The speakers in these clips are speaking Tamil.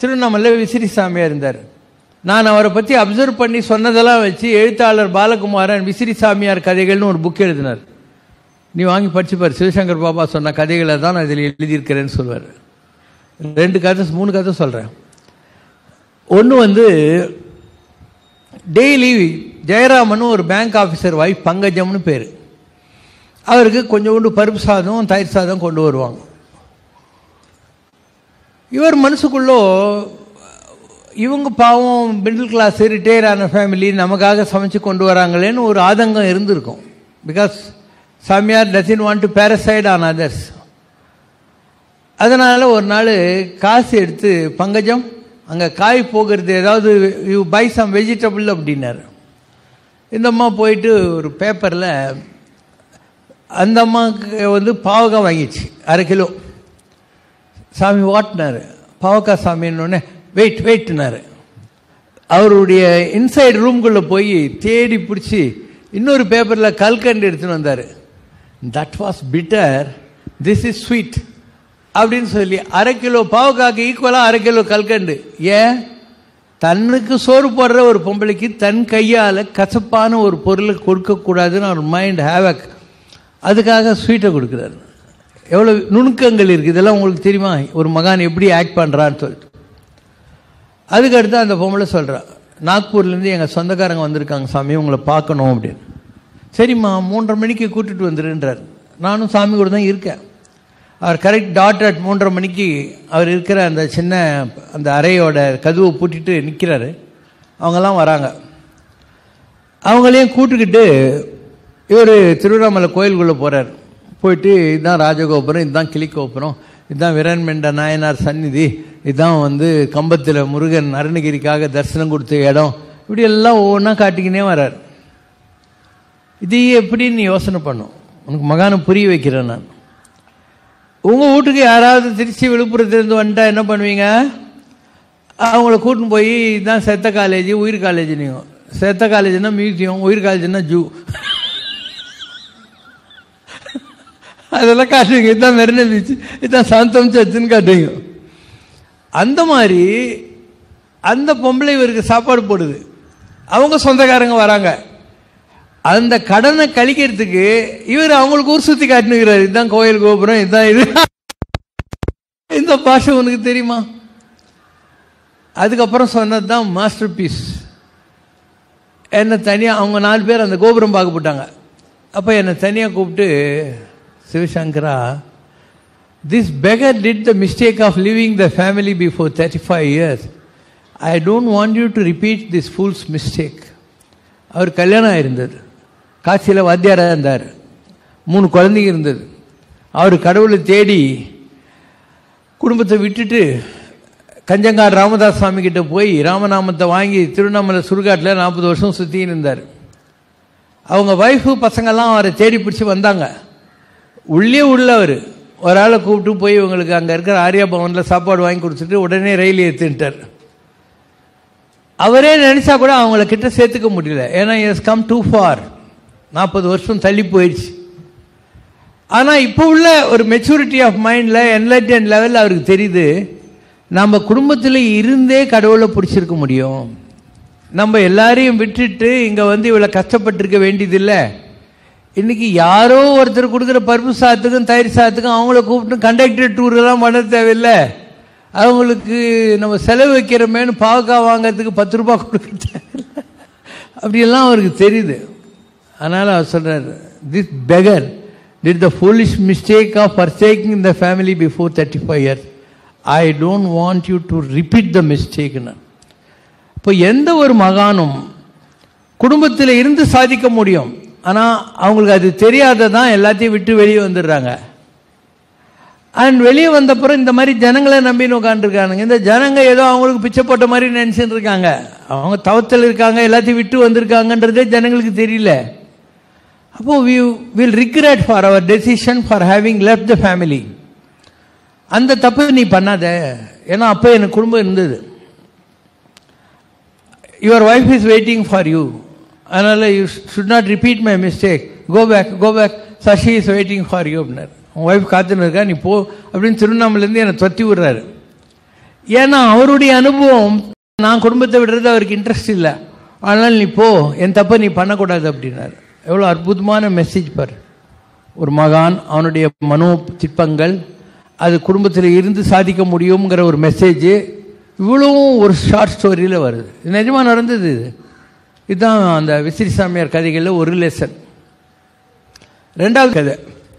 திருவண்ணாமலை விசிறி சாமியாக இருந்தார் நான் அவரை பற்றி அப்சர்வ் பண்ணி சொன்னதெல்லாம் வச்சு எழுத்தாளர் பாலகுமாரன் விசிறி சாமியார் கதைகள்னு ஒரு புக் எழுதினார் நீ வாங்கி படிச்சு பாரு சிவசங்கர் பாபா சொன்ன கதைகளை தான் நான் இதில் எழுதியிருக்கிறேன்னு சொல்வார் ரெண்டு கதை மூணு கதை சொல்கிறேன் ஒன்று வந்து டெய்லி ஜெயராமன் ஒரு பேங்க் ஆஃபீஸர் ஒய்ஃப் பங்கஜம்னு பேர் அவருக்கு கொஞ்சோண்டு பருப்பு சாதம் தயிர் சாதம் கொண்டு வருவாங்க இவர் மனசுக்குள்ளோ இவங்க பாவம் மிடில் கிளாஸ் ரிட்டையர் ஆன ஃபேமிலி நமக்காக சமைச்சு கொண்டு வராங்களேன்னு ஒரு ஆதங்கம் இருந்திருக்கும் பிகாஸ் சாமியார் doesn't want to parasite on others அதனால் ஒரு நாள் காசு எடுத்து பங்கஜம் அங்கே காய் போகிறது ஏதாவது யூ பை சம் வெஜிடபிள் அப்படின்னாரு இந்த அம்மா போயிட்டு ஒரு பேப்பரில் அந்த அம்மாவுக்கு வந்து பாவக்காய் வாங்கிச்சு அரை கிலோ சாமி வாட்டினார் பாவக்காய் சாமின்னொடனே வெயிட் வெயிட்னாரு அவருடைய இன்சைடு ரூம்குள்ளே போய் தேடி பிடிச்சி இன்னொரு பேப்பரில் கல்கண்டு எடுத்துன்னு வந்தார் that was bitter this is sweet அப்படின்னு சொல்லி அரை கிலோ பாவக்காய்க்கு ஈக்குவலாக அரை கிலோ கல்கண்டு ஏன் தன்னுக்கு சோறு போடுற ஒரு பொம்பளைக்கு தன் கையால் கசப்பான ஒரு பொருளை கொடுக்கக்கூடாதுன்னு ஒரு மைண்ட் ஹேவக் அதுக்காக ஸ்வீட்டை கொடுக்குறாரு எவ்வளோ நுணுக்கங்கள் இருக்குது இதெல்லாம் உங்களுக்கு தெரியுமா ஒரு மகான் எப்படி ஆக்ட் பண்ணுறான்னு சொல்லிட்டு அதுக்கடுத்து அந்த பொம்பளை சொல்கிறா நாக்பூர்லேருந்து எங்கள் சொந்தக்காரங்க வந்திருக்காங்க சாமி உங்களை பார்க்கணும் அப்படின்னு சரிம்மா மூன்றரை மணிக்கு கூட்டிட்டு வந்துருன்றார் நானும் சாமி கூட தான் இருக்கேன் அவர் கரெக்ட் டாட் அட் மூன்றரை மணிக்கு அவர் இருக்கிற அந்த சின்ன அந்த அறையோட கதவை பூட்டிட்டு நிற்கிறாரு அவங்கெல்லாம் வராங்க அவங்களையும் கூட்டுக்கிட்டு இவர் திருவண்ணாமலை கோயிலுக்குள்ளே போகிறார் போயிட்டு இதுதான் ராஜகோபுரம் இதுதான் கிளிக்கோபுரம் இதுதான் வீரன்மெண்ட நாயனார் சந்நிதி இதுதான் வந்து கம்பத்தில் முருகன் அருணகிரிக்காக தரிசனம் கொடுத்த இடம் இப்படி எல்லாம் ஒவ்வொன்றா காட்டிக்கினே வர்றார் இது எப்படின்னு யோசனை பண்ணும் உனக்கு மகானை புரிய வைக்கிறேன் நான் உங்கள் வீட்டுக்கு யாராவது திருச்சி விழுப்புரத்துலேருந்து வந்துட்டா என்ன பண்ணுவீங்க அவங்கள கூட்டின்னு போய் இதுதான் செத்த காலேஜ் உயிர் காலேஜ் நீங்கள் செத்த காலேஜ்னா மியூசியம் உயிர் காலேஜ்னா ஜூ அதெல்லாம் காட்டுவீங்க இதுதான் மெரினா பீச் இதுதான் சாந்தம் சர்ச்சுன்னு காட்டுவீங்க அந்த மாதிரி அந்த பொம்பளை இவருக்கு சாப்பாடு போடுது அவங்க சொந்தக்காரங்க வராங்க அந்த கடனை கழிக்கிறதுக்கு இவர் அவங்களுக்கு ஊர் சுற்றி காட்டுனுங்கிறார் இதுதான் கோயில் கோபுரம் இதுதான் இது இந்த பாஷை உனக்கு தெரியுமா அதுக்கப்புறம் சொன்னது தான் மாஸ்டர் பீஸ் என்னை தனியாக அவங்க நாலு பேர் அந்த கோபுரம் பார்க்க போட்டாங்க அப்போ என்னை தனியாக கூப்பிட்டு சிவசங்கரா this beggar did the mistake of living the family before thirty five years I don't want you to repeat this fool's mistake அவர் கல்யாணம் ஆயிருந்தது காட்சியில் வாத்தியாராக இருந்தார் மூணு குழந்தைங்க இருந்தது அவர் கடவுளை தேடி குடும்பத்தை விட்டுட்டு கஞ்சங்காடு ராமதாஸ் சுவாமி கிட்ட போய் ராமநாமத்தை வாங்கி திருவண்ணாமலை சுடுகாட்டில் நாற்பது வருஷம் சுற்றின்னு இருந்தார் அவங்க ஒய்ஃபு பசங்கள்லாம் அவரை தேடி பிடிச்சி வந்தாங்க உள்ளே உள்ளவர் ஒரு ஆளை கூப்பிட்டு போய் இவங்களுக்கு அங்கே இருக்கிற ஆர்யா பவனில் சாப்பாடு வாங்கி கொடுத்துட்டு உடனே ரயில் ஏற்றுன்ட்டார் அவரே நினச்சா கூட அவங்கள கிட்ட சேர்த்துக்க முடியல ஏன்னா எஸ் கம் டூ ஃபார் நாற்பது வருஷம் தள்ளி போயிடுச்சு ஆனால் இப்போ உள்ள ஒரு மெச்சூரிட்டி ஆஃப் மைண்டில் என்லைட்டன் லெவலில் அவருக்கு தெரியுது நம்ம குடும்பத்தில் இருந்தே கடவுளை பிடிச்சிருக்க முடியும் நம்ம எல்லாரையும் விட்டுட்டு இங்கே வந்து இவ்வளோ கஷ்டப்பட்டிருக்க வேண்டியதில்லை இன்னைக்கு யாரோ ஒருத்தர் கொடுக்குற பருப்பு சாதத்துக்கும் தயிர் சாதத்துக்கும் அவங்கள கூப்பிட்டு கண்டக்டர் டூர்லாம் பண்ண தேவையில்லை அவங்களுக்கு நம்ம செலவு வைக்கிறோமேனு பாவக்காய் வாங்கிறதுக்கு பத்து ரூபா கொடுக்க தேவையில்லை அப்படியெல்லாம் அவருக்கு தெரியுது அதனால் அவர் சொல்கிறார் this beggar did the foolish mistake of forsaking the family before thirty five years I don't want you to repeat the மிஸ்டேக்னு இப்போ எந்த ஒரு மகானும் குடும்பத்தில் இருந்து சாதிக்க முடியும் ஆனால் அவங்களுக்கு அது தெரியாததான் எல்லாத்தையும் விட்டு வெளியே வந்துடுறாங்க அண்ட் வெளியே வந்தப்புறம் இந்த மாதிரி ஜனங்களை நம்பின்னு உட்காந்துருக்கானுங்க இந்த ஜனங்க ஏதோ அவங்களுக்கு பிச்சை போட்ட மாதிரி நினச்சிட்டு இருக்காங்க அவங்க தவத்தில் இருக்காங்க எல்லாத்தையும் விட்டு வந்திருக்காங்கன்றதே ஜனங்களுக்கு தெரியல அப்போ we will regret for our decision for having left the family அந்த தப்பு நீ பண்ணாத ஏன்னா அப்போ எனக்கு குடும்பம் இருந்தது your wife is waiting for you அதனால் you should not repeat my mistake go back go back Sashi is waiting for you அப்படின்னார் உன் ஒய்ஃப் காத்துன்னு இருக்கா நீ போ அப்படின்னு திருவண்ணாமலேருந்து என்னை தொத்தி விடுறாரு ஏன்னா அவருடைய அனுபவம் நான் குடும்பத்தை விடுறது அவருக்கு இன்ட்ரெஸ்ட் இல்லை ஆனால் நீ போ என் தப்பை நீ பண்ணக்கூடாது அப்படின்னாரு எவ்வளோ அற்புதமான மெசேஜ் பாரு ஒரு மகான் அவனுடைய மனோ திட்பங்கள் அது குடும்பத்தில் இருந்து சாதிக்க முடியுங்கிற ஒரு மெசேஜ் இவ்வளவும் ஒரு ஷார்ட் ஸ்டோரியில் வருது இது நிஜமாக நடந்தது இது இதுதான் அந்த விசிறி சாமியார் கதைகளில் ஒரு லெசன் ரெண்டாவது கதை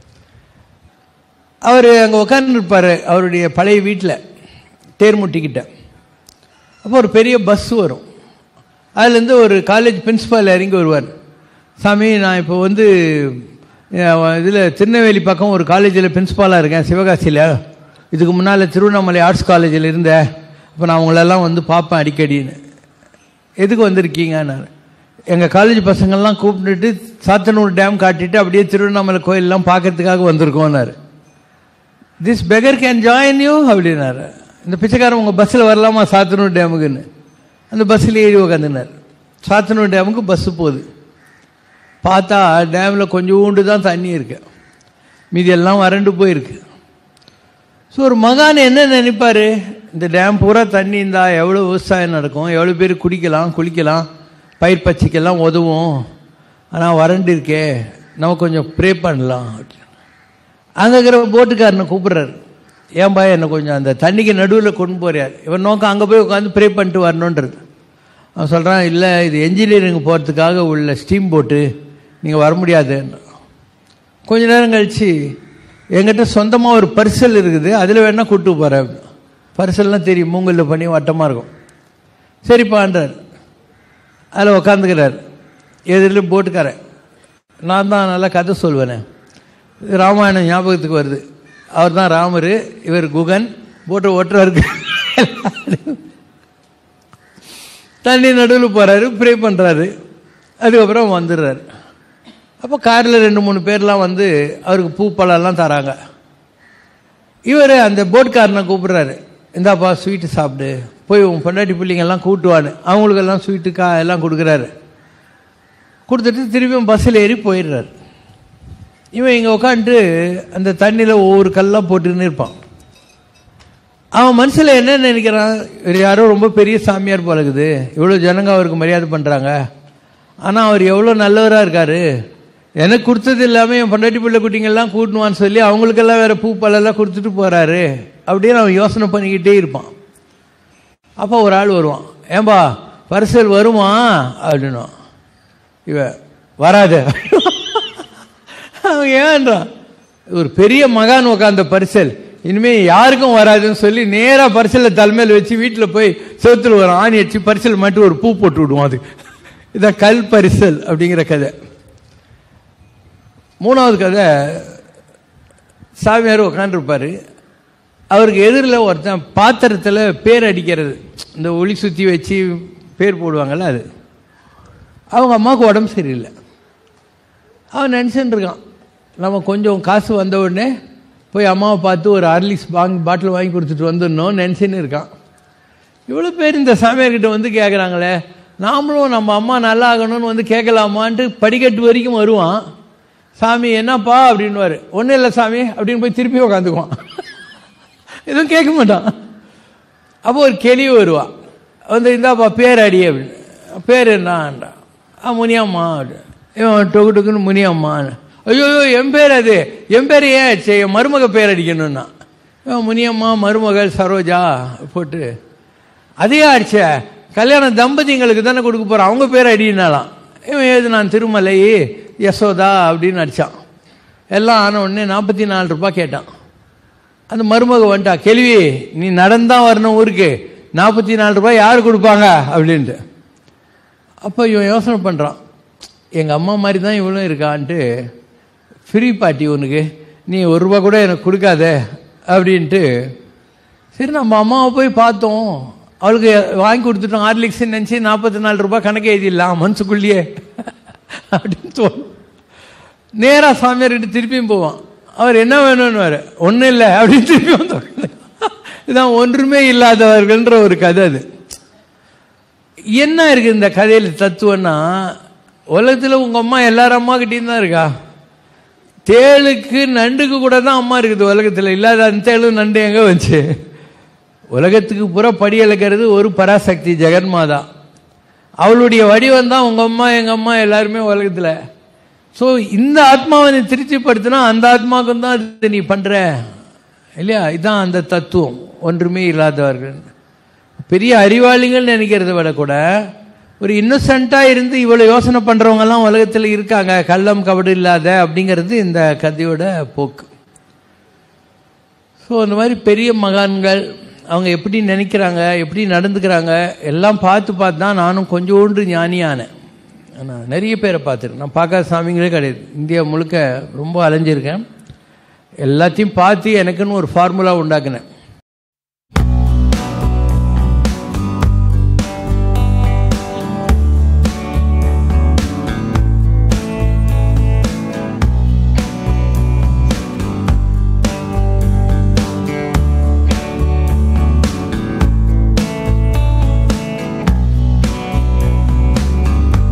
அவர் அங்கே உட்காந்துருப்பார் அவருடைய பழைய வீட்டில் தேர்முட்டிக்கிட்ட அப்போ ஒரு பெரிய பஸ் வரும் அதுலேருந்து ஒரு காலேஜ் பிரின்ஸிபால் இறங்கி வருவார் சாமி நான் இப்போ வந்து இதில் திருநெல்வேலி பக்கம் ஒரு காலேஜில் பிரின்ஸிபாலாக இருக்கேன் சிவகாசியில் இதுக்கு முன்னால் திருவண்ணாமலை ஆர்ட்ஸ் காலேஜில் இருந்தேன் இப்போ நான் உங்களெல்லாம் வந்து பார்ப்பேன் அடிக்கடின்னு எதுக்கு வந்திருக்கீங்கன்னாரு எங்கள் காலேஜ் பசங்கள்லாம் கூப்பிட்டுட்டு சாத்தனூர் டேம் காட்டிட்டு அப்படியே திருவண்ணாமலை கோயிலெலாம் பார்க்கறதுக்காக வந்திருக்கோன்னாரு this beggar can join you அப்படின்னாரு இந்த பிச்சைக்காரன் உங்கள் பஸ்ஸில் வரலாமா சாத்தனூர் டேமுக்குன்னு அந்த பஸ்ஸில் ஏறி உக்காந்துனார் சாத்தனூர் டேமுக்கு பஸ்ஸு போகுது பார்த்தா டேமில் கொஞ்சோண்டு தான் தண்ணி இருக்கு மீதி எல்லாம் வறண்டு போயிருக்கு ஸோ ஒரு மகான் என்ன நினைப்பார் இந்த டேம் பூரா தண்ணி இருந்தா எவ்வளோ விவசாயம் நடக்கும் எவ்வளோ பேர் குடிக்கலாம் குளிக்கலாம் பயிர் பச்சைக்கெல்லாம் உதவும் ஆனால் வறண்டு இருக்கே நம்ம கொஞ்சம் ப்ரே பண்ணலாம் அங்கே இருக்கிற போட்டுக்காரனை கூப்பிட்றாரு ஏன்பா என்னை கொஞ்சம் அந்த தண்ணிக்கு நடுவில் கொண்டு போறார் இவன் நோக்கம் அங்கே போய் உட்காந்து ப்ரே பண்ணிட்டு வரணுன்றது அவன் சொல்கிறான் இல்லை இது என்ஜினியரிங் போகிறதுக்காக உள்ள ஸ்டீம் போட்டு நீங்கள் வர முடியாது கொஞ்ச நேரம் கழித்து என்கிட்ட சொந்தமாக ஒரு பரிசல் இருக்குது அதில் வேணால் கூப்பிட்டு போகிறேன் பரிசல்லாம் தெரியும் மூங்கலில் பண்ணி வட்டமாக இருக்கும் சரிப்பான்றார் அதில் உக்காந்துக்கிறார் எதிரிலும் போட்டுக்காரன் நான் தான் நல்லா கதை சொல்வேனே ராமாயணம் ஞாபகத்துக்கு வருது அவர் தான் ராமர் இவர் குகன் போட்டு ஓட்டுறாரு தண்ணி நடுவில் போகிறாரு ப்ரே பண்ணுறாரு அதுக்கப்புறம் வந்துடுறாரு அப்போ காரில் ரெண்டு மூணு பேர்லாம் வந்து அவருக்கு பூ பழம்லாம் தராங்க இவர் அந்த போட்காரனை கூப்பிடுறாரு இந்தாப்பா ஸ்வீட்டு சாப்பிடு போய் உன் பொண்டாட்டி பிள்ளைங்கெல்லாம் கூட்டுவான்னு அவங்களுக்கெல்லாம் ஸ்வீட்டு கா எல்லாம் கொடுக்குறாரு கொடுத்துட்டு திரும்பியும் பஸ்ஸில் ஏறி போயிடுறாரு இவன் இங்கே உட்காந்துட்டு அந்த தண்ணியில் ஒவ்வொரு கல்லாம் போட்டுன்னு இருப்பான் அவன் மனசில் என்ன நினைக்கிறான் இவர் யாரோ ரொம்ப பெரிய சாமியார் போலக்குது இவ்வளோ ஜனங்க அவருக்கு மரியாதை பண்ணுறாங்க ஆனால் அவர் எவ்வளோ நல்லவராக இருக்கார் எனக்கு கொடுத்தது இல்லாமல் என் பொண்டாட்டி பிள்ளை குட்டிங்கெல்லாம் கூட்டணுவான்னு சொல்லி அவங்களுக்கெல்லாம் வேறு பூ பழெல்லாம் கொடுத்துட்டு போகிறாரு அப்படின்னு அவன் யோசனை பண்ணிக்கிட்டே இருப்பான் அப்போ ஒரு ஆள் வருவான் ஏன்பா பரிசல் வருமா அப்படின்னும் இவன் வராது அவன் ஏன்றான் ஒரு பெரிய மகான் உட்காந்த பரிசல் இனிமே யாருக்கும் வராதுன்னு சொல்லி நேரா பரிசலை தலைமையில் வச்சு வீட்டில் போய் செவத்துல ஒரு ஆணி வச்சு பரிசல் மட்டும் ஒரு பூ போட்டு விடுவோம் அது இதான் கல் பரிசல் அப்படிங்கிற கதை மூணாவது கதை சாமியார் உட்காந்துருப்பாரு அவருக்கு எதிரில் ஒருத்தன் பாத்திரத்தில் பேர் அடிக்கிறது இந்த ஒளி சுற்றி வச்சு பேர் போடுவாங்கள்ல அது அவங்க அம்மாவுக்கு உடம்பு சரியில்லை அவன் நினச்சின்னு இருக்கான் நம்ம கொஞ்சம் காசு வந்த உடனே போய் அம்மாவை பார்த்து ஒரு ஹார்லிக்ஸ் வாங்கி பாட்டில் வாங்கி கொடுத்துட்டு வந்துடணும் நினச்சின்னு இருக்கான் இவ்வளோ பேர் இந்த சாமியார்கிட்ட வந்து கேட்குறாங்களே நாமளும் நம்ம அம்மா நல்லா ஆகணும்னு வந்து கேட்கலாமான்ட்டு படிக்கட்டு வரைக்கும் வருவான் சாமி என்னப்பா அப்படின்வாரு ஒன்றும் இல்லை சாமி அப்படின்னு போய் திருப்பி உக்காந்துக்குவான் எதுவும் கேட்க மாட்டான் அப்போ ஒரு கேள்வி வருவான் வந்து இந்தாப்பா பேர் அடி அப்படின்னு பேர் என்னன்றான் ஆ முனியம்மா இவன் டொக்கு டொக்குன்னு முனியம்மான்னு ஐயோ என் பேர் அது என் பேர் ஏன் சரி என் மருமக பேர் அடிக்கணும்னா இவன் முனியம்மா மருமகள் சரோஜா போட்டு அதே ஆச்சே கல்யாண தம்பதிங்களுக்கு தானே கொடுக்க போகிறான் அவங்க பேர் அடினாலாம் இவன் ஏது நான் திருமலை யசோதா அப்படின்னு அடித்தான் எல்லாம் ஆன உடனே நாற்பத்தி நாலு ரூபாய் கேட்டான் அந்த மருமக வந்துட்டா கேள்வி நீ நடந்தான் வரணும் ஊருக்கு நாற்பத்தி நாலு ரூபாய் யார் கொடுப்பாங்க அப்படின்ட்டு அப்போ இவன் யோசனை பண்ணுறான் எங்கள் அம்மா மாதிரி தான் இவளும் இருக்கான்ட்டு ஃப்ரீ பார்ட்டி உனக்கு நீ ஒரு ரூபா கூட எனக்கு கொடுக்காத அப்படின்ட்டு சரி நம்ம அம்மாவை போய் பார்த்தோம் அவளுக்கு வாங்கி கொடுத்துட்டோம் ஹார்லிக்ஸ் நினச்சி நாற்பத்தி நாலு ரூபாய் கணக்கு எழுதிடலாம் மனசுக்குள்ளேயே அப்படின்னு தோணும் நேராக சாமியார்கிட்ட திருப்பியும் போவான் அவர் என்ன வேணும்னு ஒன்றும் இல்லை அப்படின்னு திருப்பி வந்தோம் இதான் ஒன்றுமே இல்லாதவர்கள்ன்ற ஒரு கதை அது என்ன இருக்கு இந்த கதையில் தத்துவம்னா உலகத்தில் உங்கள் அம்மா எல்லாரும் அம்மா கிட்டேயும் தான் இருக்கா தேளுக்கு நண்டுக்கு கூட தான் அம்மா இருக்குது உலகத்தில் இல்லாத அந்த தேளு நண்டு எங்கே வச்சு உலகத்துக்கு புற படி இழக்கிறது ஒரு பராசக்தி ஜெகன்மாதா அவளுடைய வடிவம் தான் உங்கள் அம்மா எங்கள் அம்மா எல்லாருமே உலகத்தில் ஸோ இந்த ஆத்மாவை நீ திருப்திப்படுத்தினா அந்த ஆத்மாவுக்கும் தான் இது நீ பண்ணுற இல்லையா இதுதான் அந்த தத்துவம் ஒன்றுமே இல்லாதவர்கள் பெரிய அறிவாளிகள் நினைக்கிறத விட கூட ஒரு இன்னசென்ட்டாக இருந்து இவ்வளோ யோசனை பண்ணுறவங்கெல்லாம் உலகத்தில் இருக்காங்க கள்ளம் கபடு இல்லாத அப்படிங்கிறது இந்த கதையோட போக்கு ஸோ அந்த மாதிரி பெரிய மகான்கள் அவங்க எப்படி நினைக்கிறாங்க எப்படி நடந்துக்கிறாங்க எல்லாம் பார்த்து பார்த்து தான் நானும் கொஞ்சோண்டு ஞானியானேன் நான் நிறைய பேரை பார்த்துருக்கேன் நான் பார்க்காத சாமிங்களே கிடையாது இந்தியா முழுக்க ரொம்ப அலைஞ்சிருக்கேன் எல்லாத்தையும் பார்த்து எனக்குன்னு ஒரு ஃபார்முலா உண்டாக்குனேன்